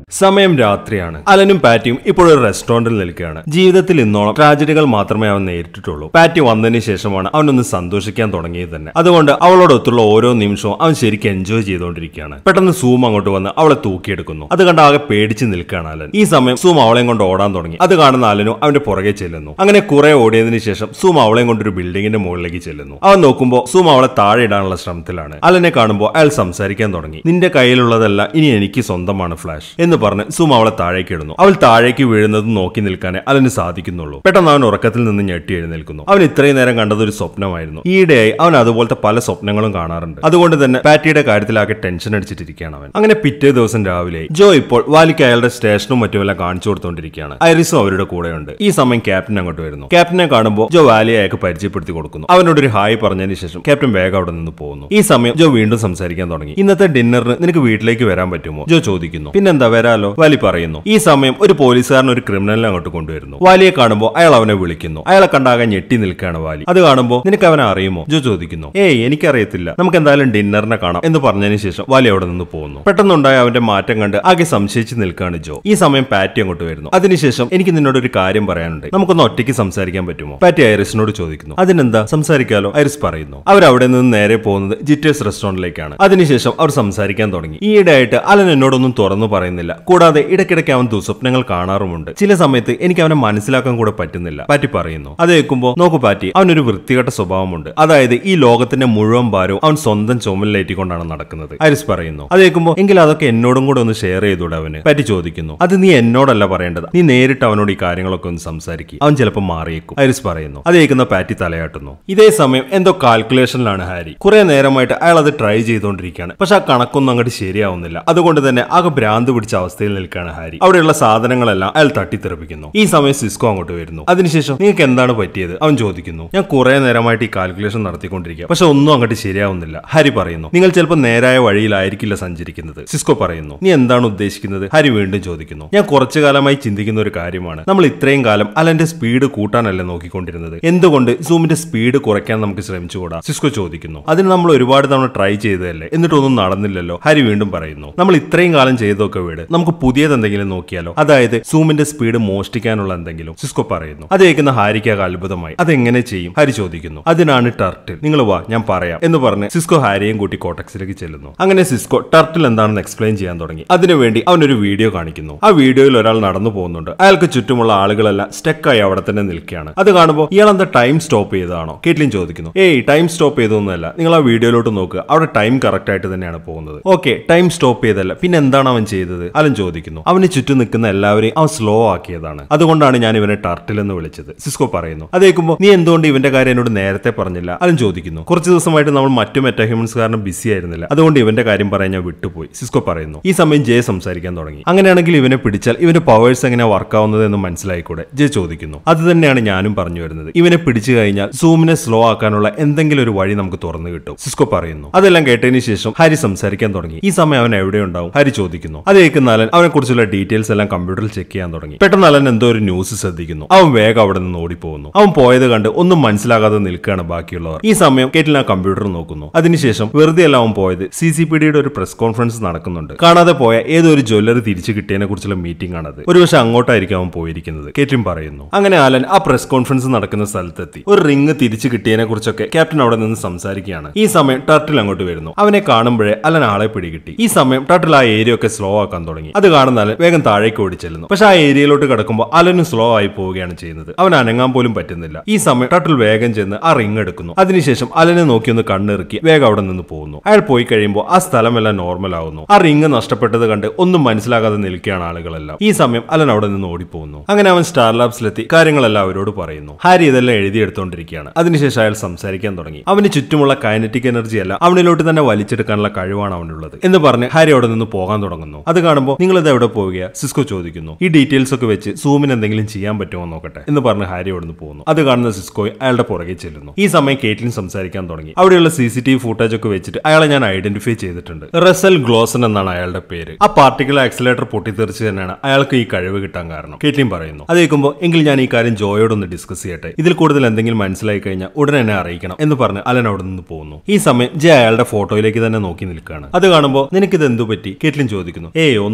സമയം രാത്രിയാണ് അലനും പാറ്റിയും ഇപ്പോഴൊരു റെസ്റ്റോറന്റിൽ നിൽക്കുകയാണ് ജീവിതത്തിൽ ഇന്നോളം ട്രാജഡികൾ മാത്രമേ അവൻ നേരിട്ടിട്ടുള്ളൂ പാറ്റി വന്നതിന് ശേഷമാണ് അവനൊന്ന് സന്തോഷിക്കാൻ തുടങ്ങിയത് തന്നെ അതുകൊണ്ട് അവളോടൊത്തുള്ള ഓരോ നിമിഷവും അവൻ ശരിക്കും എൻജോയ് ചെയ്തുകൊണ്ടിരിക്കുകയാണ് പെട്ടെന്ന് സൂം അങ്ങോട്ട് വന്ന് അവളെ തൂക്കിയെടുക്കുന്നു അത് കണ്ട് ആകെ പേടിച്ച് നിൽക്കുകയാണ് അലൻ ഈ സമയം സൂം അവളെയും കൊണ്ട് ഓടാൻ തുടങ്ങി അത് കാണുന്ന അലനും അവന്റെ പുറകെ ചെല്ലുന്നു അങ്ങനെ കുറെ ഓടിയതിനു ശേഷം സൂം അവളെയും കൊണ്ട് ഒരു ബിൽഡിങ്ങിന്റെ മുകളിലേക്ക് ചെല്ലുന്നു അവൻ നോക്കുമ്പോൾ സൂം അവളെ താഴെ ഇടാനുള്ള ശ്രമത്തിലാണ് അലനെ കാണുമ്പോൾ അയാൾ സംസാരിക്കാൻ തുടങ്ങി നിന്റെ കയ്യിലുള്ളതല്ല ഇനി എനിക്ക് സ്വന്തമാണ് ഫ്ലാഷ് എന്ന് പറഞ്ഞ് സൂം അവളെ താഴേക്ക് ഇടുന്നു അവൾ താഴേക്ക് വീഴുന്നത് നോക്കി നിൽക്കാനേ അലന് സാധിക്കുന്നുള്ളൂ പെട്ടെന്ന് അവൻ ഉറക്കത്തിൽ നിന്ന് ഞെട്ടി എഴുന്നേൽക്കുന്നു അവൻ ഇത്രയും നേരം കണ്ടത് ഒരു സ്വപ്നമായിരുന്നു ഈയിടെയായി അവൻ അതുപോലത്തെ പല സ്വപ്നങ്ങളും കാണാറുണ്ട് അതുകൊണ്ട് തന്നെ പാറ്റിയുടെ കാര്യത്തിലാകെ ടെൻഷൻ അടിച്ചിട്ടിരിക്കുകയാണ് അവൻ അങ്ങനെ പിറ്റേ ദിവസം രാവിലെ ജോ ഇപ്പോൾ വാലിക്ക് അയാളുടെ സ്റ്റേഷനും മറ്റുമെല്ലാം കാണിച്ചു കൊടുത്തുകൊണ്ടിരിക്കുകയാണ് ഐറിസും അവരുടെ കൂടെയുണ്ട് ഈ സമയം ക്യാപ്റ്റൻ അങ്ങോട്ട് വരുന്നു ക്യാപ്റ്റനെ കാണുമ്പോൾ ജോ വാലിയെ അയാൾക്ക് പരിചയപ്പെടുത്തി കൊടുക്കുന്നു അവനോട് ഒരു ഹായ് പറഞ്ഞതിന് ശേഷം ക്യാപ്റ്റൻ വേഗം അവിടെ നിന്ന് പോകുന്നു ഈ സമയം ജോ വീണ്ടും സംസാരിക്കാൻ തുടങ്ങി ഇന്നത്തെ ഡിന്നറിന് നിനക്ക് വീട്ടിലേക്ക് വരാൻ പറ്റുമോ ജോ ചോദിക്കുന്നു പിന്നെന്താ വരാലോ വാലി പറയുന്നു ഈ സമയം ഒരു പോലീസുകാരൻ ഒരു ക്രിമിനലിനെ അങ്ങോട്ട് കൊണ്ടുവരുന്നു വാലിയെ കാണുമ്പോൾ അയാൾ അവനെ വിളിക്കുന്നു അയാളെ കണ്ടാകെ ഞെട്ടി നിൽക്കുകയാണ് വാലി അത് കാണുമ്പോൾ നിനക്ക് അവനെ അറിയുമോ ജോ ചോദിക്കുന്നു ഏയ് എനിക്കറിയത്തില്ല നമുക്ക് എന്തായാലും ഡിന്നറിനെ കാണാം എന്ന് പറഞ്ഞതിന് ശേഷം വാലി അവിടെ നിന്ന് പോകുന്നു പെട്ടെന്നുണ്ടായ അവന്റെ മാറ്റം കണ്ട് ആകെ സംശയിച്ച് നിൽക്കുകയാണ് ജോ ഈ സമയം പാറ്റി അങ്ങോട്ട് വരുന്നു അതിനുശേഷം എനിക്ക് നിന്നോട് ഒരു കാര്യം പറയാനുണ്ട് നമുക്കൊന്ന് ഒറ്റയ്ക്ക് സംസാരിക്കാൻ പറ്റുമോ പാറ്റി ഐറിസിനോട് ചോദിക്കുന്നു അതിനെന്താ സംസാരിക്കാലോ ഐറിസ് പറയുന്നു അവർ അവിടെ നിന്ന് നേരെ പോകുന്നത് ജിറ്റേഴ്സ് റെസ്റ്റോറന്റിലേക്കാണ് അതിനുശേഷം അവർ സംസാരിക്കാൻ തുടങ്ങി ഈയിടെയായിട്ട് അലൻ എന്നോടൊന്നും തുറന്നു പറയുന്നില്ല കൂടാതെ ഇടയ്ക്കിടയ്ക്ക് അവൻ ദുസ്വപ്നങ്ങൾ കാണാറുമുണ്ട് ചില സമയത്ത് എനിക്ക് അവനെ മനസ്സിലാക്കാൻ കൂടെ പറ്റുന്നില്ല പാറ്റി പറയുന്നു അത് കേൾക്കുമ്പോൾ നോക്കൂ പാറ്റി അവനൊരു വൃത്തികെട്ട സ്വഭാവമുണ്ട് അതായത് ഈ ലോകത്തിന്റെ മുഴുവൻ ഭാരവും അവൻ സ്വന്തം ചുമലിലേറ്റിക്കൊണ്ടാണ് നടക്കുന്നത് ഐറിസ് പറയുന്നു അത് കേൾക്കുമ്പോൾ എങ്കിൽ അതൊക്കെ എന്നോടും കൂടെ ഒന്ന് ഷെയർ ചെയ്തൂടെ അവന് പാറ്റി ചോദിക്കുന്നു അത് നീ എന്നോടല്ല പറയേണ്ടത് നീ നേരിട്ട് അവനോട് ഈ കാര്യങ്ങളൊക്കെ ഒന്ന് സംസാരിക്കും അവൻ ചിലപ്പോൾ മാറിയേക്കും ഐറിസ് പറയുന്നു അത് കേൾക്കുന്ന പാറ്റി തലയാട്ടുന്നു ഇതേ സമയം എന്തോ കാൽക്കുലേഷനിലാണ് ഹാരി കുറെ നേരമായിട്ട് അയാൾ അത് ട്രൈ ചെയ്തുകൊണ്ടിരിക്കുകയാണ് പക്ഷെ ആ കണക്കൊന്നും അങ്ങോട്ട് ശരിയാവുന്നില്ല അതുകൊണ്ട് തന്നെ ആകെ ഭ്രാന്ത് പിടിച്ച അവസ്ഥയിൽ നിൽക്കുകയാണ് ഹാരി അവിടെയുള്ള സാധനങ്ങളെല്ലാം അയാൾ തട്ടിത്തെറിപ്പിക്കുന്നു ഈ സമയം സിസ്കോ അങ്ങോട്ട് വരുന്നു അതിനുശേഷം നിങ്ങൾക്ക് എന്താണ് പറ്റിയത് അവൻ ചോദിക്കുന്നു ഞാൻ കുറെ നേരമായിട്ട് ഈ കാൽക്കുലേഷൻ നടത്തിക്കൊണ്ടിരിക്കുക പക്ഷെ ഒന്നും അങ്ങോട്ട് ശരിയാവുന്നില്ല ഹാരി പറയുന്നു നിങ്ങൾ ചിലപ്പോൾ നേരായ വഴിയിലായിരിക്കില്ല സഞ്ചരിക്കുന്നത് സിസ്കോ പറയുന്നു നീ എന്താണ് ഉദ്ദേശിക്കുന്നത് ഹാരി വീണ്ടും ചോദിക്കുന്നു ഞാൻ കുറച്ചു കാലമായി ചിന്തിക്കുന്ന ഒരു കാര്യമാണ് നമ്മൾ ഇത്രയും കാലം അലന്റെ സ്പീഡ് കൂട്ടാനല്ലേ നോക്കിക്കൊണ്ടിരുന്നത് എന്തുകൊണ്ട് സൂമിന്റെ സ്പീഡ് കുറയ്ക്കാൻ നമുക്ക് ശ്രമിച്ചുകൂടാ സിസ്കോ ചോദിക്കുന്നു അതിന് നമ്മൾ ഒരുപാട് തവണ ട്രൈ ചെയ്തതല്ലേ എന്നിട്ടൊന്നും നടന്നില്ലല്ലോ ഹരി വീണ്ടും പറയുന്നു നമ്മൾ ഇത്രയും കാലം ചെയ്തൊക്കെ വീട് നമുക്ക് പുതിയത് എന്തെങ്കിലും നോക്കിയാലോ അതായത് സൂമിന്റെ സ്പീഡ് മോഷ്ടിക്കാനുള്ള എന്തെങ്കിലും സിസ്കോ പറയുന്നു അത് കേൾക്കുന്ന ഹാരിക്കാകെ അത്ഭുതമായി അതെങ്ങനെ ചെയ്യും ഹരി ചോദിക്കുന്നു അതിനാണ് ടർട്ടിൽ നിങ്ങൾ വാ ഞാൻ പറയാം എന്ന് പറഞ്ഞ് സിസ്കോ ഹാരിയെയും കൂട്ടി കോട്ടക്സിലേക്ക് ചെല്ലുന്നു അങ്ങനെ സിസ്കോ ടർട്ടിൽ എന്താണെന്ന് എക്സ്പ്ലെയിൻ ചെയ്യാൻ തുടങ്ങി അതിനുവേണ്ടി അവനൊരു വീഡിയോ കാണിക്കുന്നു ആ വീഡിയോയിൽ ഒരാൾ നടന്നു പോകുന്നുണ്ട് അയാൾക്ക് ചുറ്റുമുള്ള ആളുകളെല്ലാം സ്റ്റക്കായി അവിടെ തന്നെ നിൽക്കുകയാണ് അത് കാണുമ്പോൾ ഇയാൾ എന്താ ടൈം സ്റ്റോപ്പ് ചെയ്തതാണോ കേട്ട്ലിൻ ചോദിക്കുന്നു ഏയ് ടൈം സ്റ്റോപ്പ് ചെയ്തൊന്നുമല്ല നിങ്ങൾ ആ വീഡിയോയിലോട്ട് നോക്കുക അവിടെ ടൈം കറക്റ്റ് ആയിട്ട് തന്നെയാണ് പോകുന്നത് ഓക്കെ ടൈം സ്റ്റോപ്പ് ചെയ്തല്ല പിന്നെ എന്താണ് അവൻ ചെയ്തത് അലൻ ചോദിക്കുന്നു അവന് ചുറ്റും നിൽക്കുന്ന എല്ലാവരെയും അവൻ സ്ലോ ആക്കിയതാണ് അതുകൊണ്ടാണ് ഞാൻ ഇവനെ ടർട്ടിൽ എന്ന് വിളിച്ചത് സിസ്കോ പറയുന്നു അത് കേൾക്കുമ്പോൾ നീ എന്തുകൊണ്ട് ഇവന്റെ കാര്യം എന്നോട് നേരത്തെ പറഞ്ഞില്ല അലൻ ചോദിക്കുന്നു കുറച്ച് ദിവസമായിട്ട് നമ്മൾ മറ്റു മെറ്റാഹ്യൂമൻസ് കാരണം ബിസി ആയിരുന്നില്ല അതുകൊണ്ട് ഇവന്റെ കാര്യം പറയാൻ ഞാൻ വിട്ടുപോയി സിസ്കോ പറയുന്നു ഈ സമയം ജയ സംസാരിക്കാൻ തുടങ്ങി അങ്ങനെയാണെങ്കിൽ ഇവനെ പിടിച്ചാൽ ഇവന്റെ പവേഴ്സ് എങ്ങനെ വർക്ക് ആവുന്നത് എന്ന് മനസ്സിലായിക്കൂടെ ജയ ചോദിക്കുന്നു അത് തന്നെയാണ് ഞാനും പറഞ്ഞു വരുന്നത് ഇവനെ പിടിച്ചു കഴിഞ്ഞാൽ സൂമിനെ സ്ലോ ആക്കാനുള്ള എന്തെങ്കിലും ഒരു വഴി നമുക്ക് തുറന്നു കിട്ടും സിസ്കോ പറയുന്നു അതെല്ലാം കേട്ടതിന് ശേഷം ഹരി സംസാരിക്കാൻ തുടങ്ങി ഈ സമയം അവൻ എവിടെ ഉണ്ടാവും ഹരി ചോദിക്കുന്നു അത് കേൾക്കുന്ന അലൻ അവനെ കുറിച്ചുള്ള ഡീറ്റെയിൽസ് എല്ലാം കമ്പ്യൂട്ടറിൽ ചെക്ക് ചെയ്യാൻ തുടങ്ങി പെട്ടെന്ന് അലൻ എന്തോ ഒരു ന്യൂസ് ശ്രദ്ധിക്കുന്നു അവൻ വേഗം അവിടെ നിന്ന് ഓടിപ്പോകുന്നു അവൻ പോയത് കണ്ട് ഒന്നും മനസ്സിലാകാതെ നിൽക്കുകയാണ് ബാക്കിയുള്ളവർ ഈ സമയം കേട്ടിൽ ആ കമ്പ്യൂട്ടർ നോക്കുന്നു അതിനുശേഷം വെറുതെ അല്ല അവൻ പോയത് സി സി പി ഡിയുടെ ഒരു പ്രസ് കോൺഫറൻസ് നടക്കുന്നുണ്ട് കാണാതെ പോയ ഏതോ ഒരു ജ്വല്ലറി തിരിച്ചു കിട്ടിയതിനെ കുറിച്ചുള്ള മീറ്റിംഗ് ആണത് ഒരുപക്ഷെ അങ്ങോട്ടായിരിക്കും അവൻ പോയിരിക്കുന്നത് കേറ്റിൻ പറയുന്നു അങ്ങനെ അലൻ ആ പ്രസ് കോൺഫറൻസ് നടക്കുന്ന സ്ഥലത്തെത്തി ഒരു റിങ് തിരിച്ചു കിട്ടിയതിനെ കുറിച്ചൊക്കെ ക്യാപ്റ്റൻ അവിടെ നിന്ന് സംസാരിക്കുകയാണ് ഈ സമയം ടർട്ടിൽ അങ്ങോട്ട് വരുന്നു അവനെ കാണുമ്പോഴേ അലൻ ആളെ പിടികിട്ടി ഈ സമയം ടർട്ടിൽ ആ ഏരിയ ഒക്കെ സ്ലോ ആക്കാൻ തുടങ്ങി അത് കാണുന്ന അലൻ വേഗം താഴേക്ക് ഓടിച്ചെല്ലുന്നു പക്ഷെ ആ ഏരിയയിലോട്ട് കിടക്കുമ്പോൾ അലനും സ്ലോ ആയി പോവുകയാണ് ചെയ്യുന്നത് അവൻ അനങ്ങാൻ പോലും പറ്റുന്നില്ല ഈ സമയം ടർട്ടിൽ വേഗം ചെന്ന് ആ റിങ് എടുക്കുന്നു അതിനുശേഷം അലനെ നോക്കി ഒന്ന് കണ്ണിറുക്കി വേഗം അവിടെ നിന്ന് പോകുന്നു അയാൾ പോയി കഴിയുമ്പോൾ ആ സ്ഥലമെല്ലാം നോർമൽ ആവുന്നു ആ റിങ് നഷ്ടപ്പെട്ടത് കണ്ട് ഒന്നും മനസ്സിലാകാതെ നിൽക്കുകയാണ് ആളുകളെല്ലാം ഈ സമയം അലൻ അവിടെ നിന്ന് ഓടിപ്പോകുന്നു അങ്ങനെ അവൻ സ്റ്റാർ ലാബ്സിലെത്തി കാര്യങ്ങളെല്ലാം അവരോട് പറയുന്നു ഹാരി ഇതെല്ലാം എഴുതിയെടുത്തോണ്ടിരിക്കുകയാണ് അതിനുശേഷം അയാൾ സംസാരിക്കാൻ തുടങ്ങി അവന് ചുറ്റുമുള്ള കൈനറ്റിക് എനർജി അല്ല അവനിലോട്ട് തന്നെ വലിച്ചെടുക്കാനുള്ള കഴിവാണ് അവനുള്ളത് എന്ന് പറഞ്ഞ് ഹാരി അവിടെ നിന്ന് പോകാൻ തുടങ്ങുന്നു അത് കാണുമ്പോൾ നിങ്ങൾ ഇത് എവിടെ പോവുക സിസ്കോ ചോദിക്കുന്നു ഈ ഡീറ്റെയിൽസ് ഒക്കെ വെച്ച് സൂമിന് എന്തെങ്കിലും ചെയ്യാൻ പറ്റുമോ എന്ന് നോക്കട്ടെ എന്ന് പറഞ്ഞ് ഹാരി അവിടെ നിന്ന് പോകുന്നു അത് കാണുന്ന സിസ്കോ അയാളുടെ പുറകെ ചെല്ലുന്നു ഈ സമയം കേറ്റ്ലിൻ സംസാരിക്കാൻ തുടങ്ങി അവിടെയുള്ള C C T V footage ഒക്കെ വെച്ചിട്ട് അയാളെ ഞാൻ ഐഡന്റിഫൈ ചെയ്തിട്ടുണ്ട് റസൽ ഗ്ലോസൺ എന്നാണ് അയാളുടെ പേര് ആ പാർട്ടിക്കുലർ ആക്സിലേറ്റർ പൊട്ടിത്തെറിച്ച് തന്നെയാണ് അയാൾക്ക് ഈ കഴിവ് കിട്ടാൻ കാരണം കേറ്റ്ലിൻ പറയുന്നു അത് കേൾക്കുമ്പോൾ എങ്കിൽ ഞാൻ ഈ കാര്യം ജോയോടൊന്ന് ഡിസ്കസ് ചെയ്യട്ടെ ഇതിൽ കൂടുതൽ എന്തെങ്കിലും മനസ്സിലായി കഴിഞ്ഞാൽ ഉടനെ എന്നെ അറിയിക്കണം എന്ന് പറഞ്ഞ് അലൻ അവിടെ നിന്ന് പോകുന്നു ഈ സമയം ജെ അയാളുടെ ഫോട്ടോയിലേക്ക് തന്നെ നോക്കി നിൽക്കുകയാണ് അത് കാണുമ്പോൾ നിനക്കിത് എന്തു പറ്റി കേറ്റ്ലിൻ ചോദിക്കുന്നു ഏയ് ഒന്നും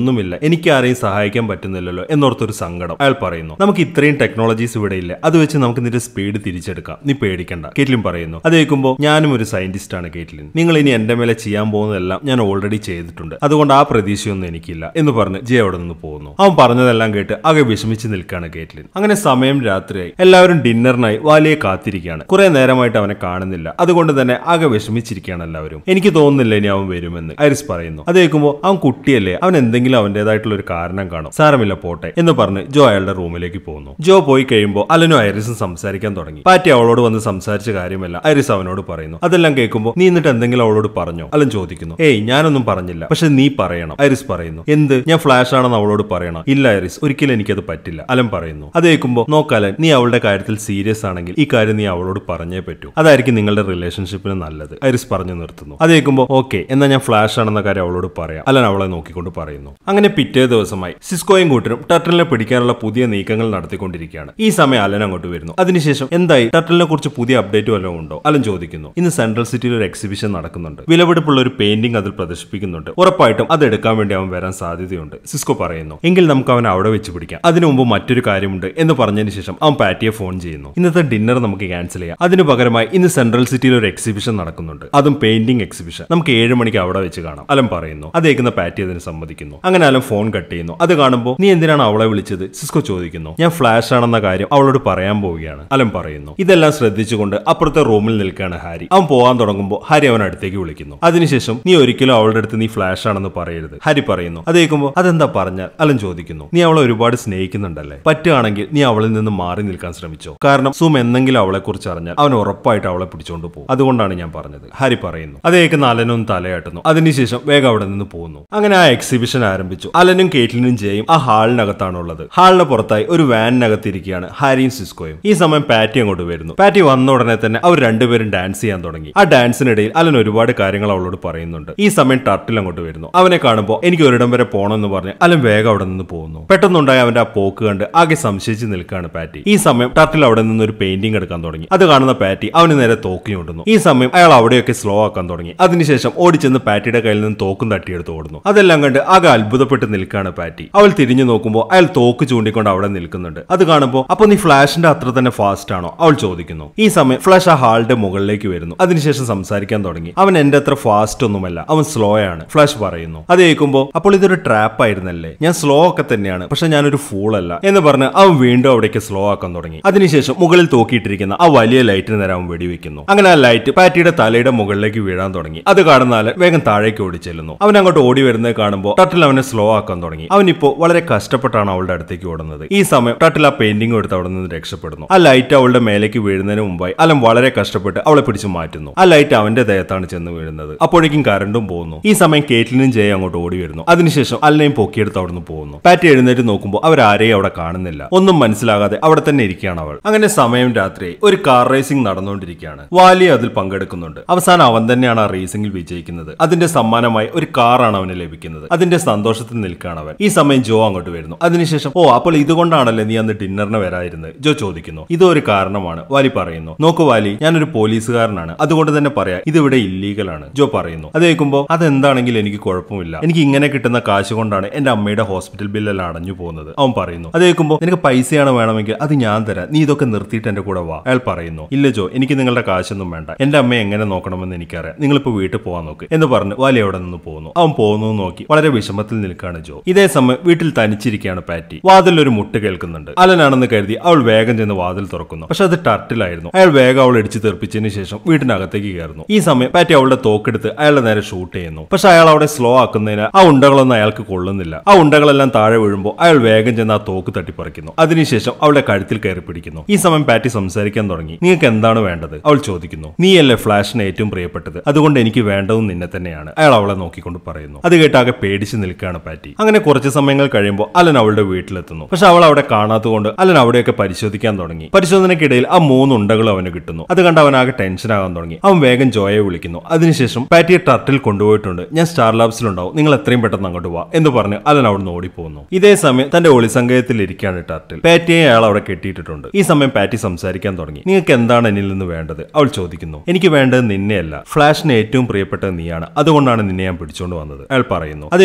ഒന്നുമില്ല എനിക്ക് ആരെയും സഹായിക്കാൻ പറ്റുന്നില്ലല്ലോ എന്നോർത്തൊരു സങ്കടം അയാൾ പറയുന്നു നമുക്ക് ഇത്രയും ടെക്നോളജീസ് ഇവിടെ ഇല്ല അത് വെച്ച് നമുക്ക് നിന്റെ സ്പീഡ് തിരിച്ചെടുക്കാം നീ പേടിക്കണ്ട കേറ്റ്ലിൻ പറയുന്നു അത് കേൾക്കുമ്പോൾ ഞാനും ഒരു സയന്റിസ്റ്റ് ആണ് കേറ്റ്ലിൻ നിങ്ങൾ ഇനി എന്റെ മേലെ ചെയ്യാൻ പോകുന്നതെല്ലാം ഞാൻ ഓൾറെഡി ചെയ്തിട്ടുണ്ട് അതുകൊണ്ട് ആ പ്രതീക്ഷയൊന്നും എനിക്കില്ല എന്ന് പറഞ്ഞ് ജെ അവിടെ നിന്ന് പോകുന്നു അവൻ പറഞ്ഞതെല്ലാം കേട്ട് ആകെ വിഷമിച്ച് നിൽക്കുകയാണ് കേറ്റ്ലിൻ അങ്ങനെ സമയം രാത്രിയായി എല്ലാവരും ഡിന്നറിനായി വാലിയെ കാത്തിരിക്കുകയാണ് കുറെ നേരമായിട്ട് അവനെ കാണുന്നില്ല അതുകൊണ്ട് തന്നെ ആകെ വിഷമിച്ചിരിക്കുകയാണ് എല്ലാവരും എനിക്ക് തോന്നുന്നില്ല ഇനി അവൻ വരുമെന്ന് ഐറിസ് പറയുന്നു അത് കേൾക്കുമ്പോൾ അവൻ കുട്ടിയല്ലേ അവൻ എന്തെങ്കിലും അവന്റേതായിട്ടുള്ള ഒരു കാരണം കാണും സാരമില്ല പോട്ടെ എന്ന് പറഞ്ഞ് ജോ അയാളുടെ റൂമിലേക്ക് പോകുന്നു ജോ പോയി കഴിയുമ്പോൾ അലനും ഐറിസും സംസാരിക്കാൻ തുടങ്ങി പാറ്റി അവളോട് വന്ന് സംസാരിച്ച കാര്യമല്ല ഐറിസ് അവനോട് പറയുന്നു അതെല്ലാം കേൾക്കുമ്പോൾ നീ എന്നിട്ട് എന്തെങ്കിലും അവളോട് പറഞ്ഞോ അലൻ ചോദിക്കുന്നു ഏയ് ഞാനൊന്നും പറഞ്ഞില്ല പക്ഷെ നീ പറയണം ഐറിസ് പറയുന്നു എന്ത് ഞാൻ ഫ്ലാഷ് ആണെന്ന് അവളോട് പറയണം ഇല്ല ഐറിസ് ഒരിക്കലും എനിക്കത് പറ്റില്ല അലൻ പറയുന്നു അത് കേൾക്കുമ്പോൾ നോക്കാലൻ നീ അവളുടെ കാര്യത്തിൽ സീരിയസ് ആണെങ്കിൽ ഈ കാര്യം നീ അവളോട് പറഞ്ഞേ പറ്റൂ അതായിരിക്കും നിങ്ങളുടെ റിലേഷൻഷിപ്പിന് നല്ലത് ഐറിസ് പറഞ്ഞു നിർത്തുന്നു അത് കേൾക്കുമ്പോൾ ഓക്കെ എന്നാൽ ഞാൻ ഫ്ലാഷ് ആണെന്ന കാര്യം അവളോട് പറയാം അലൻ അവളെ നോക്കിക്കൊണ്ട് പറയുന്നു അങ്ങനെ പിറ്റേ ദിവസമായി സിസ്കോയും കൂട്ടരും ടർട്ടലിനെ പിടിക്കാനുള്ള പുതിയ നീക്കങ്ങൾ നടത്തിക്കൊണ്ടിരിക്കുകയാണ് ഈ സമയം അലൻ അങ്ങോട്ട് വരുന്നു അതിനുശേഷം എന്തായി ടർട്ടലിനെ കുറിച്ച് പുതിയ അപ്ഡേറ്റ് വല്ലതും ഉണ്ടോ അലൻ ചോദിക്കുന്നു ഇന്ന് സെൻട്രൽ സിറ്റിയിൽ ഒരു എക്സിബിഷൻ നടക്കുന്നുണ്ട് വിലപിടിപ്പുള്ള ഒരു പെയിന്റിംഗ് അതിൽ പ്രദർശിപ്പിക്കുന്നുണ്ട് ഉറപ്പായിട്ടും അത് എടുക്കാൻ വേണ്ടി അവൻ വരാൻ സാധ്യതയുണ്ട് സിസ്കോ പറയുന്നു എങ്കിൽ നമുക്ക് അവൻ അവിടെ വെച്ച് പിടിക്കാം അതിനു മുമ്പ് മറ്റൊരു കാര്യമുണ്ട് എന്ന് പറഞ്ഞതിന് ശേഷം അവൻ പാറ്റിയെ ഫോൺ ചെയ്യുന്നു ഇന്നത്തെ ഡിന്നർ നമുക്ക് ക്യാൻസൽ ചെയ്യാം അതിനു പകരമായി ഇന്ന് സെൻട്രൽ സിറ്റിയിൽ ഒരു എക്സിബിഷൻ നടക്കുന്നുണ്ട് അതും പെയിന്റിംഗ് എക്സിബിഷൻ നമുക്ക് ഏഴ് മണിക്ക് അവിടെ വെച്ച് കാണാം അലൻ പറയുന്നു അത് കേൾക്കുന്ന പാറ്റി അതിന് സമ്മതിക്കുന്നു അങ്ങനെ അലൻ ഫോൺ കട്ട് ചെയ്യുന്നു അത് കാണുമ്പോൾ നീ എന്തിനാണ് അവളെ വിളിച്ചത് സിസ്കോ ചോദിക്കുന്നു ഞാൻ ഫ്ലാഷ് ആണെന്ന കാര്യം അവളോട് പറയാൻ പോവുകയാണ് അലൻ പറയുന്നു ഇതെല്ലാം ശ്രദ്ധിച്ചുകൊണ്ട് അപ്പുറത്തെ റൂമിൽ നിൽക്കുകയാണ് ഹാരി അവൻ പോകാൻ തുടങ്ങുമ്പോൾ ഹാരി അവൻ അടുത്തേക്ക് വിളിക്കുന്നു അതിനുശേഷം നീ ഒരിക്കലും അവളുടെ അടുത്ത് നീ ഫ്ലാഷ് ആണെന്ന് പറയരുത് ഹാരി പറയുന്നു അത് കേൾക്കുമ്പോൾ അതെന്താ പറഞ്ഞാൽ അലൻ ചോദിക്കുന്നു നീ അവളെ ഒരുപാട് സ്നേഹിക്കുന്നുണ്ടല്ലേ പറ്റുകയാണെങ്കിൽ നീ അവളിൽ നിന്ന് മാറി നിൽക്കാൻ ശ്രമിച്ചോ കാരണം സും എന്തെങ്കിലും അവളെ കുറിച്ച് അറിഞ്ഞാൽ അവൻ ഉറപ്പായിട്ട് അവളെ പിടിച്ചോണ്ട് പോകും അതുകൊണ്ടാണ് ഞാൻ പറഞ്ഞത് ഹാരി പറയുന്നു അത് കേൾക്കുന്ന അലനും തലയാട്ടുന്നു അതിനുശേഷം വേഗം അവിടെ നിന്ന് പോകുന്നു അങ്ങനെ ആ എക്സിബിഷൻ ആരംഭിച്ചു അലനും കേറ്റ്ലിനും ജയും ആ ഹാളിനകത്താണുള്ളത് ഹാളിന് പുറത്തായി ഒരു വാനിനകത്തിരിക്കുകയാണ് ഹാരിയും സിസ്കോയും ഈ സമയം പാറ്റി അങ്ങോട്ട് വരുന്നു പാറ്റി വന്ന ഉടനെ തന്നെ അവർ രണ്ടുപേരും ഡാൻസ് ചെയ്യാൻ തുടങ്ങി ആ ഡാൻസിനിടയിൽ അലൻ ഒരുപാട് കാര്യങ്ങൾ അവളോട് പറയുന്നുണ്ട് ഈ സമയം ടർട്ടിൽ അങ്ങോട്ട് വരുന്നു അവനെ കാണുമ്പോൾ എനിക്ക് ഒരിടം വരെ പോകണമെന്ന് പറഞ്ഞ് അലൻ വേഗം അവിടെ നിന്ന് പോകുന്നു പെട്ടെന്നുണ്ടായ അവന്റെ ആ പോക്ക് കണ്ട് ആകെ സംശയിച്ച് നിൽക്കുകയാണ് പാറ്റി ഈ സമയം ടർട്ടിൽ അവിടെ നിന്ന് ഒരു പെയിന്റിംഗ് എടുക്കാൻ തുടങ്ങി അത് കാണുന്ന പാറ്റി അവന് നേരെ തോക്കി കൊണ്ടുന്നു ഈ സമയം അയാൾ അവിടെയൊക്കെ സ്ലോ ആക്കാൻ തുടങ്ങി അതിനുശേഷം ഓടിച്ചെന്ന് പാറ്റിയുടെ കയ്യിൽ നിന്ന് തോക്കും തട്ടിയെടുത്ത് ഓടുന്നു അതെല്ലാം കണ്ട് ആകെ അത്ഭുതപ്പെട്ട് നിൽക്കുകയാണ് പാറ്റി അവൾ തിരിഞ്ഞു നോക്കുമ്പോൾ അയാൾ തോക്ക് ചൂണ്ടിക്കൊണ്ട് അവിടെ നിൽക്കുന്നുണ്ട് അത് കാണുമ്പോൾ അപ്പൊ നീ ഫ്ലാഷിന്റെ അത്ര തന്നെ ഫാസ്റ്റ് ആണോ അവൾ ചോദിക്കുന്നു ഈ സമയം ഫ്ലാഷ് ആ ഹാളിന്റെ മുകളിലേക്ക് വരുന്നു അതിനുശേഷം സംസാരിക്കാൻ തുടങ്ങി അവൻ എന്റെ അത്ര ഫാസ്റ്റ് ഒന്നുമല്ല അവൻ സ്ലോ ആണ് ഫ്ലാഷ് പറയുന്നു അത് കേൾക്കുമ്പോൾ അപ്പോൾ ഇതൊരു ട്രാപ്പ് ആയിരുന്നല്ലേ ഞാൻ സ്ലോ ഒക്കെ തന്നെയാണ് പക്ഷെ ഞാനൊരു ഫൂൾ അല്ല എന്ന് പറഞ്ഞ് അവൻ വീണ്ടും അവിടേക്ക് സ്ലോ ആക്കാൻ തുടങ്ങി അതിനുശേഷം മുകളിൽ തൂക്കിയിട്ടിരിക്കുന്ന ആ വലിയ ലൈറ്റിന് നേരെ അവൻ വെടിവെക്കുന്നു അങ്ങനെ ആ ലൈറ്റ് പാറ്റിയുടെ തലയുടെ മുകളിലേക്ക് വീഴാൻ തുടങ്ങി അത് കാണുന്നാൽ വേഗം താഴേക്ക് ഓടി ചെല്ലുന്നു അവൻ അങ്ങോട്ട് ഓടി വരുന്നത് കാണുമ്പോൾ ടട്ടിൽ അവനെ സ്ലോ ആക്കാൻ തുടങ്ങി അവൻ ഇപ്പോൾ വളരെ കഷ്ടപ്പെട്ടാണ് അവളുടെ അടുത്തേക്ക് ഓടുന്നത് ഈ സമയം ടട്ടിൽ ആ പെയിന്റിംഗ് എടുത്ത് അവിടെ നിന്ന് രക്ഷപ്പെടുന്നു ആ ലൈറ്റ് അവളുടെ മേലേക്ക് വീഴുന്നതിന് മുമ്പായി അലൻ വളരെ കഷ്ടപ്പെട്ട് അവളെ പിടിച്ചു മാറ്റുന്നു ആ ലൈറ്റ് അവന്റെ ദേഹത്താണ് ചെന്ന് വീഴുന്നത് അപ്പോഴേക്കും കരണ്ടും പോകുന്നു ഈ സമയം കേറ്റ്ലിനും ജയ അങ്ങോട്ട് ഓടി വരുന്നു അതിനുശേഷം അലിനെയും പൊക്കിയെടുത്ത് അവിടുന്ന് പോകുന്നു പാറ്റി എഴുന്നേറ്റ് നോക്കുമ്പോൾ അവരാരെയും അവിടെ കാണുന്നില്ല ഒന്നും മനസ്സിലാകാതെ അവിടെ തന്നെ ഇരിക്കുകയാണ് അവൾ അങ്ങനെ സമയം രാത്രി ഒരു കാർ റേസിംഗ് നടന്നുകൊണ്ടിരിക്കുകയാണ് വാലി അതിൽ പങ്കെടുക്കുന്നുണ്ട് അവസാനം അവൻ തന്നെയാണ് ആ റേസിംഗിൽ വിജയിക്കുന്നത് അതിന്റെ സമ്മാനമായി ഒരു കാറാണ് അവന് ലഭിക്കുന്നത് അതിന്റെ സന്തോഷത്തിൽ നിൽക്കുകയാണ് അവൻ ഈ സമയം ജോ അങ്ങോട്ട് വരുന്നു അതിനുശേഷം ഓ അപ്പോൾ ഇതുകൊണ്ടാണല്ലേ നീ അന്ന് ഡിന്നറിന് വരായിരുന്നത് ജോ ചോദിക്കുന്നു ഇതൊരു കാരണമാണ് വാലി പറയുന്നു നോക്കു വാലി ഞാനൊരു പോലീസുകാരനാണ് അതുകൊണ്ട് തന്നെ പറയാം ഇതിവിടെ ഇല്ലീഗൽ ആണ് ജോ പറയുന്നു അത് കേൾക്കുമ്പോൾ അതെന്താണെങ്കിലും എനിക്ക് കുഴപ്പമില്ല എനിക്ക് ഇങ്ങനെ കിട്ടുന്ന കാശ് കൊണ്ടാണ് എന്റെ അമ്മയുടെ ഹോസ്പിറ്റൽ ബില്ലെല്ലാം അടഞ്ഞു പോകുന്നത് അവൻ പറയുന്നു അത് കേൾക്കുമ്പോൾ നിനക്ക് പൈസയാണ് വേണമെങ്കിൽ അത് ഞാൻ തരാം നീ ഇതൊക്കെ നിർത്തിയിട്ട് എന്റെ കൂടെ വാ അയാൾ പറയുന്നു ഇല്ല ജോ എനിക്ക് നിങ്ങളുടെ കാശൊന്നും വേണ്ട എന്റെ അമ്മയെ എങ്ങനെ നോക്കണമെന്ന് എനിക്കറിയാം നിങ്ങളിപ്പോ വീട്ടിൽ പോകാൻ നോക്ക് എന്ന് പറഞ്ഞ് വാലി അവിടെ നിന്ന് പോകുന്നു അവൻ പോകുന്നു നോക്കി വളരെ വിഷമത്തിൽ നിൽക്കുകയാണ് ജോ ഇതേ സമയം വീട്ടിൽ തനിച്ചിരിക്കുകയാണ് പാറ്റി വാതിൽ ഒരു മുട്ട് കേൾക്കുന്നുണ്ട് അലനാണെന്ന് കരുതി അവൾ വേഗം ചെന്ന് വാതിൽ തുറക്കുന്നു പക്ഷെ അത് ടർട്ടിലായിരുന്നു അയാൾ വേഗം അവൾ ഇടിച്ചു തെറിപ്പിച്ചതിന് ശേഷം വീട്ടിനകത്തേക്ക് കയറുന്നു ഈ സമയം പാറ്റി അവളുടെ തോക്കെടുത്ത് അയാളുടെ നേരെ ഷൂട്ട് ചെയ്യുന്നു പക്ഷെ അയാൾ അവിടെ സ്ലോ ആക്കുന്നതിന് ആ ഉണ്ടകളൊന്നും അയാൾക്ക് കൊള്ളുന്നില്ല ആ ഉണ്ടകളെല്ലാം താഴെ വീഴുമ്പോൾ അയാൾ വേഗം ചെന്ന് ആ തോക്ക് തട്ടിപ്പറിക്കുന്നു അതിനുശേഷം അവളുടെ കഴുത്തിൽ കയറി പിടിക്കുന്നു ഈ സമയം പാറ്റി സംസാരിക്കാൻ തുടങ്ങി നിങ്ങൾക്ക് എന്താണ് വേണ്ടത് അവൾ ചോദിക്കുന്നു നീയല്ലേ ഫ്ലാഷിന് ഏറ്റവും പ്രിയപ്പെട്ടത് അതുകൊണ്ട് എനിക്ക് വേണ്ടതും നിന്നെ തന്നെയാണ് അയാൾ അവളെ നോക്കിക്കൊണ്ട് പറയുന്നു അത് കേട്ടാകെ പേടിച്ച് നിൽക്കുകയാണ് പാറ്റി അങ്ങനെ കുറച്ച് സമയങ്ങൾ കഴിയുമ്പോൾ അലൻ അവളുടെ വീട്ടിലെത്തുന്നു പക്ഷെ അവൾ അവിടെ കാണാത്തതുകൊണ്ട് അലൻ അവിടെയൊക്കെ പരിശോധിക്കാൻ തുടങ്ങി പരിശോധനയ്ക്കിടയിൽ ആ മൂന്ന് ഉണ്ടകൾ അവന് കിട്ടുന്നു അത് കണ്ട് അവനാകെ ടെൻഷൻ ആകാൻ തുടങ്ങി അവൻ വേഗം ജോയെ വിളിക്കുന്നു അതിനുശേഷം പാറ്റിയെ ടർട്ടിൽ കൊണ്ടുപോയിട്ടുണ്ട് ഞാൻ സ്റ്റാർ ലാബ്സിലുണ്ടാവും നിങ്ങൾ എത്രയും പെട്ടെന്ന് അങ്ങോട്ട് വാ എന്ന് പറഞ്ഞ് അലൻ അവിടുന്ന് ഓടിപ്പോകുന്നു ഇതേ സമയം തന്റെ ഒളിസങ്കയത്തിൽ ഇരിക്കുകയാണ് ടർട്ടിൽ പാറ്റിയെ അയാൾ അവിടെ കെട്ടിയിട്ടിട്ടുണ്ട് ഈ സമയം പാറ്റി സംസാരിക്കാൻ തുടങ്ങി നിങ്ങൾക്ക് എന്താണ് എന്നിൽ നിന്ന് വേണ്ടത് അവൾ ചോദിക്കുന്നു എനിക്ക് വേണ്ടത് നിന്നെയല്ല ഫ്ലാഷിന് ഏറ്റവും പ്രിയപ്പെട്ടത് നീയാണ് അതുകൊണ്ടാണ് നിന്നെ ഞാൻ പിടിച്ചോണ്ട് വന്നത് അയാൾ പറയുന്നു അത് കേൾക്കുമ്പോൾ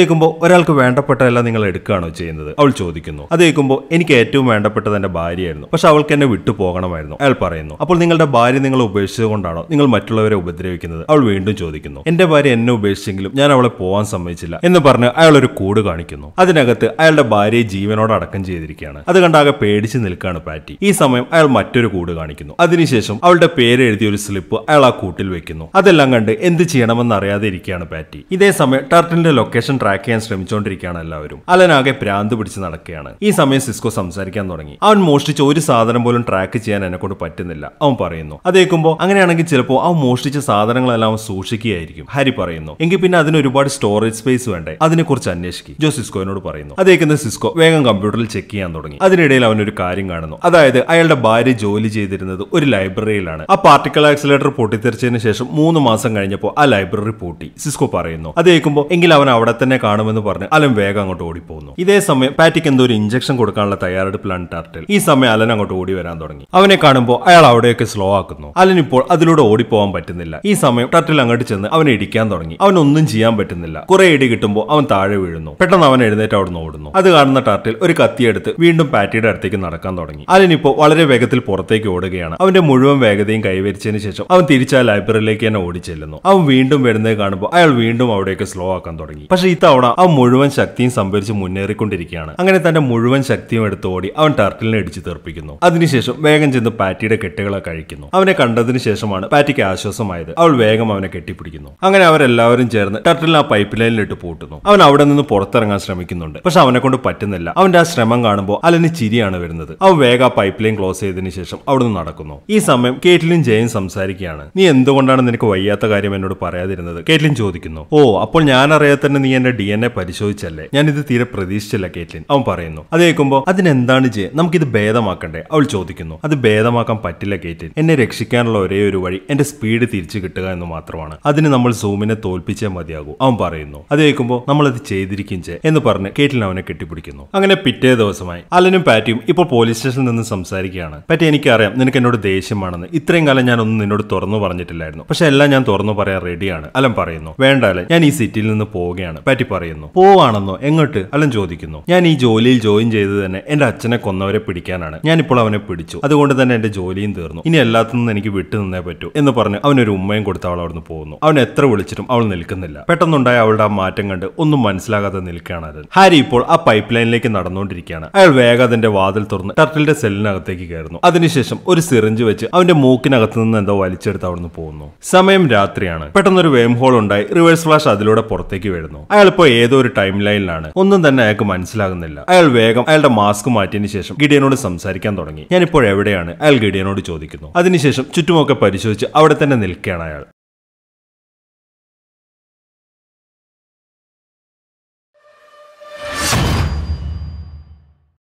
ഒരാൾക്ക് വേണ്ടപ്പെട്ടതെല്ലാം നിങ്ങൾ എടുക്കുകയാണോ ചെയ്യുന്നത് അവൾ ചോദിക്കുന്നു അത് കേൾക്കുമ്പോൾ എനിക്ക് ഏറ്റവും വേണ്ടപ്പെട്ടത് എന്റെ ഭാര്യയായിരുന്നു പക്ഷെ അവൾക്ക് എന്നെ വിട്ടു പോകണമായിരുന്നു അയാൾ പറയുന്നു അപ്പോൾ നിങ്ങളുടെ ഭാര്യ നിങ്ങളെ ഉപേക്ഷിച്ചുകൊണ്ടാണോ നിങ്ങൾ മറ്റുള്ളവരെ ഉപദ്രവിക്കുന്നത് അവൾ വീണ്ടും ചോദിക്കുന്നു എന്റെ ഭാര്യ എന്നെ ഉപേക്ഷിച്ചെങ്കിലും ഞാൻ അവളെ പോവാൻ സമ്മതിച്ചില്ല എന്ന് പറഞ്ഞ് അയാൾ ഒരു കൂട് കാണിക്കുന്നു അതിനകത്ത് അയാളുടെ ഭാര്യയെ ജീവനോട് അടക്കം ചെയ്തിരിക്കുകയാണ് അത് കണ്ടാകെ പേടിച്ച് നിൽക്കുകയാണ് പാറ്റി ഈ സമയം അയാൾ മറ്റൊരു കൂട് കാണിക്കുന്നു അതിനുശേഷം അവളുടെ പേര് എഴുതിയ ഒരു സ്ലിപ്പ് അയാൾ ആ കൂട്ടിൽ വെക്കുന്നു അതെല്ലാം കണ്ട് എന്ത് ചെയ്യണമെന്ന് അറിയാതെ ഇരിക്കുകയാണ് പാറ്റി ഇതേ സമയം ടർട്ടിലിന്റെ ലൊക്കേഷൻ ട്രാക്ക് ചെയ്യാൻ ശ്രമിച്ചുകൊണ്ടിരിക്കുകയാണ് എല്ലാവരും അലനാകെ ഭ്രാന്ത് പിടിച്ച് നടക്കുകയാണ് ഈ സമയം സിസ്കോ സംസാരിക്കാൻ തുടങ്ങി അവൻ മോഷ്ടിച്ച ഒരു സാധനം പോലും ട്രാക്ക് ചെയ്യാൻ എന്നെ കൊണ്ട് പറ്റുന്നില്ല അവൻ പറയുന്നു അതേക്കുമ്പോൾ അങ്ങനെയാണെങ്കിൽ ചിലപ്പോൾ അവൻ മോഷ്ടിച്ച സാധനങ്ങളെല്ലാം അവൻ സൂക്ഷിക്കുകയായിരിക്കും ഹാരി പറയുന്നു എങ്കിൽ പിന്നെ അതിന് ഒരുപാട് സ്റ്റോറേജ് സ്പേസ് വേണ്ടേ അതിനെക്കുറിച്ച് അന്വേഷിക്കും ജോ സിസ്കോനോട് പറയുന്നു അതേക്കുന്ന സിസ്കോ വേഗം കമ്പ്യൂട്ടറിൽ ചെക്ക് ചെയ്യാൻ തുടങ്ങി അതിനിടയിൽ അവൻ ഒരു കാര്യം കാണുന്നു അതായത് അയാളുടെ ഭാര്യ ജോലി ചെയ്തിരുന്നത് ഒരു ലൈബ്രറിയിലാണ് ആ പാർട്ടിക്കൽ ആക്സിലേറ്റർ പൊട്ടിത്തെറിച്ചതിന് ശേഷം മൂന്ന് മാസം കഴിഞ്ഞപ്പോൾ ആ ലൈബ്രറി പൂട്ടി സിസ്കോ പറയുന്നു അത് കേൾക്കുമ്പോൾ എങ്കിൽ അവൻ അവിടെ തന്നെ കാണുമെന്ന് പറഞ്ഞ് അലൻ വേഗം അങ്ങോട്ട് ഓടിപ്പോകുന്നു ഇതേ സമയം പാറ്റിക്ക് എന്തോ ഒരു ഇഞ്ചക്ഷൻ കൊടുക്കാനുള്ള തയ്യാറെടുപ്പിലാണ് ടർട്ടിൽ ഈ സമയം അലൻ അങ്ങോട്ട് ഓടി വരാൻ തുടങ്ങി അവനെ കാണുമ്പോൾ അയാൾ അവിടെയൊക്കെ സ്ലോ ആക്കുന്നു അലൻ ഇപ്പോൾ അതിലൂടെ ഓടിപ്പോവാൻ പറ്റുന്നില്ല ഈ സമയം ടർട്ടിൽ അങ്ങോട്ട് ചെന്ന് അവനെ ഇടിക്കാൻ തുടങ്ങി അവനൊന്നും ചെയ്യാൻ പറ്റുന്നില്ല കുറെ ഇടി കിട്ടുമ്പോൾ അവൻ താഴെ വീഴുന്നു പെട്ടെന്ന് അവൻ എഴുന്നേറ്റ് അവിടുന്ന് ഓടുന്നു അത് കാണുന്ന ടർട്ടിൽ ഒരു കത്തിയെടുത്ത് വീണ്ടും പാറ്റിയുടെ അടുത്തേക്ക് നടക്കാൻ തുടങ്ങി അലൻ ഇപ്പോൾ വളരെ വേഗത്തിൽ പുറത്തേക്ക് ഓടുകയാണ് അവന്റെ മുഴുവൻ വേഗതയും കൈവരിച്ചതിന് ശേഷം അവൻ തിരിച്ച് ആ ലൈബ്രറിയിലേക്ക് തന്നെ ഓടിച്ചെല്ലുന്നു അവൻ വീണ്ടും വരുന്നത് കാണുമ്പോൾ അയാൾ വീണ്ടും അവിടേക്ക് സ്ലോ ആക്കാൻ തുടങ്ങി പക്ഷെ ഇത്തവണ അവൻ മുഴുവൻ ശക്തിയും സംഭരിച്ച് മുന്നേറിക്കൊണ്ടിരിക്കുകയാണ് അങ്ങനെ തന്റെ മുഴുവൻ ശക്തിയും എടുത്ത് ഓടി അവൻ ടർട്ടിലിനെ ഇടിച്ചു തെറിപ്പിക്കുന്നു അതിനുശേഷം വേഗം ചെന്ന് പാറ്റിയുടെ കെട്ടുകളെ കഴിക്കുന്നു അവനെ കണ്ടതിന് ശേഷമാണ് പാറ്റിക്ക് ആശ്വാസമായത് അവൾ വേഗം അവനെ കെട്ടിപ്പിടിക്കുന്നു അങ്ങനെ അവരെല്ലാവരും ചേർന്ന് ടർട്ടിലിനെ ആ പൈപ്പ് ലൈനിലിട്ട് പൂട്ടുന്നു അവൻ അവിടെ നിന്ന് പുറത്തിറങ്ങാൻ ശ്രമിക്കുന്നുണ്ട് പക്ഷെ അവനെ കൊണ്ട് പറ്റുന്നില്ല അവന്റെ ആ ശ്രമം കാണുമ്പോൾ അലന് ചിരിയാണ് വരുന്നത് അവൻ വേഗം ആ പൈപ്പ് ലൈൻ ക്ലോസ് ചെയ്തതിന് ശേഷം അവിടെ നിന്ന് നടക്കുന്നു ഈ സമയം കേറ്റ്ലിൻ ജയൻ സംസാരിക്കുകയാണ് നീ എന്തുകൊണ്ടാണ് നിനക്ക് വയ്യാത്ത കാര്യം എന്നോട് പറയാതിരുന്നത് കേറ്റ്ലിൻ ചോദിക്കുന്നു ഓ അപ്പോൾ ഞാൻ അറിയാതെ തന്നെ നീ എന്റെ ഡി എൻ എ പരിശോധിച്ചല്ലേ ഞാൻ ഇത് തീരെ പ്രതീക്ഷിച്ചില്ല കേറ്റ്ലിൻ അവൻ പറയുന്നു അത് കേൾക്കുമ്പോൾ അതിനെന്താണ് ജെ നമുക്കിത് ഭേദമാക്കണ്ടേ അവൾ ചോദിക്കുന്നു അത് ഭേദമാക്കാൻ പറ്റില്ല കേറ്റ്ലിൻ എന്നെ രക്ഷിക്കാനുള്ള ഒരേ ഒരു വഴി എന്റെ സ്പീഡ് തിരിച്ചു കിട്ടുക എന്ന് മാത്രമാണ് അതിന് നമ്മൾ സൂമിനെ തോൽപ്പിച്ചേ മതിയാകൂ അവൻ പറയുന്നു അത് കേൾക്കുമ്പോൾ നമ്മൾ അത് ചെയ്തിരിക്കും ചേ എന്ന് പറഞ്ഞ് കേറ്റിൽ അവനെ കെട്ടിപ്പിടിക്കുന്നു അങ്ങനെ പിറ്റേ ദിവസമായി അലനും പാറ്റിയും ഇപ്പോൾ പോലീസ് സ്റ്റേഷനിൽ നിന്ന് സംസാരിക്കുകയാണ് പാറ്റി എനിക്കറിയാം നിനക്ക് എന്നോട് ദേഷ്യമാണെന്ന് ഇത്രയും കാലം ഞാൻ ഒന്നും നിന്നോട് തുറന്നു പറഞ്ഞിട്ടില്ലായിരുന്നു പക്ഷെ എല്ലാം ഞാൻ തുറന്നു പറയാൻ റെഡിയാണ് അലൻ പറയുന്നു വേണ്ട അലൻ ഞാൻ ഈ സിറ്റിയിൽ നിന്ന് പോവുകയാണ് പാറ്റി പറയുന്നു പോവാണെന്നോ എങ്ങോട്ട് അലൻ ചോദിക്കുന്നു ഞാൻ ഈ ജോലിയിൽ ജോയിൻ ചെയ്തത് തന്നെ എന്റെ അച്ഛനെ കൊന്നവരെ പിടിക്കാനാണ് ഞാനിപ്പോൾ അവനെ പിടിച്ചു അതുകൊണ്ട് തന്നെ എന്റെ ജോലിയും തീർന്നു ഇനി എല്ലാത്തുനിന്നും എനിക്ക് വിട്ടു നിന്നേ പറ്റൂ എന്ന് പറഞ്ഞ് അവനൊരു ഉമ്മയും കൊടുത്ത് അവൾ അവിടുന്ന് പോകുന്നു അവൻ എത്ര വിളിച്ചിട്ടും അവൾ നിൽക്കുന്നില്ല പെട്ടെന്നുണ്ടായ അവളുടെ ആ മാറ്റം കണ്ട് ഒന്നും മനസ്സിലാകാതെ നിൽക്കുകയാണ് അലൻ ഹാരി ഇപ്പോൾ ആ പൈപ്പ് ലൈനിലേക്ക് നടന്നുകൊണ്ടിരിക്കുകയാണ് അയാൾ വേഗം അതിന്റെ വാതിൽ തുറന്ന് ടർട്ടിലിന്റെ സെല്ലിനകത്തേക്ക് കയറുന്നു അതിനുശേഷം ഒരു സിറിഞ്ച് വെച്ച് അവന്റെ മൂക്കിനകത്ത് നിന്ന് എന്തോ വലിച്ചെടുത്ത് അവിടുന്ന് പോകുന്നു സമയം രാത്രിയാണ് പെട്ടെന്നൊരു വേം ഹോൾ ഉണ്ടായി റിവേഴ്സ് ഫ്ലാഷ് അതിലൂടെ പുറത്തേക്ക് വീഴുന്നു അയാൾ ഇപ്പോൾ ഏതോ ഒരു ടൈം ലൈനിലാണ് ഒന്നും തന്നെ അയാൾക്ക് മനസ്സിലാകുന്നില്ല അയാൾ വേഗം അയാളുടെ മാസ്ക് മാറ്റിയതിനു ശേഷം ഗിഡിയനോട് സംസാരിക്കാൻ തുടങ്ങി ഞാനിപ്പോൾ എവിടെയാണ് അയാൾ ഗിഡിയനോട് ചോദിക്കുന്നു അതിനുശേഷം ചുറ്റുമൊക്കെ പരിശോധിച്ച് അവിടെ തന്നെ നിൽക്കുകയാണ് അയാൾ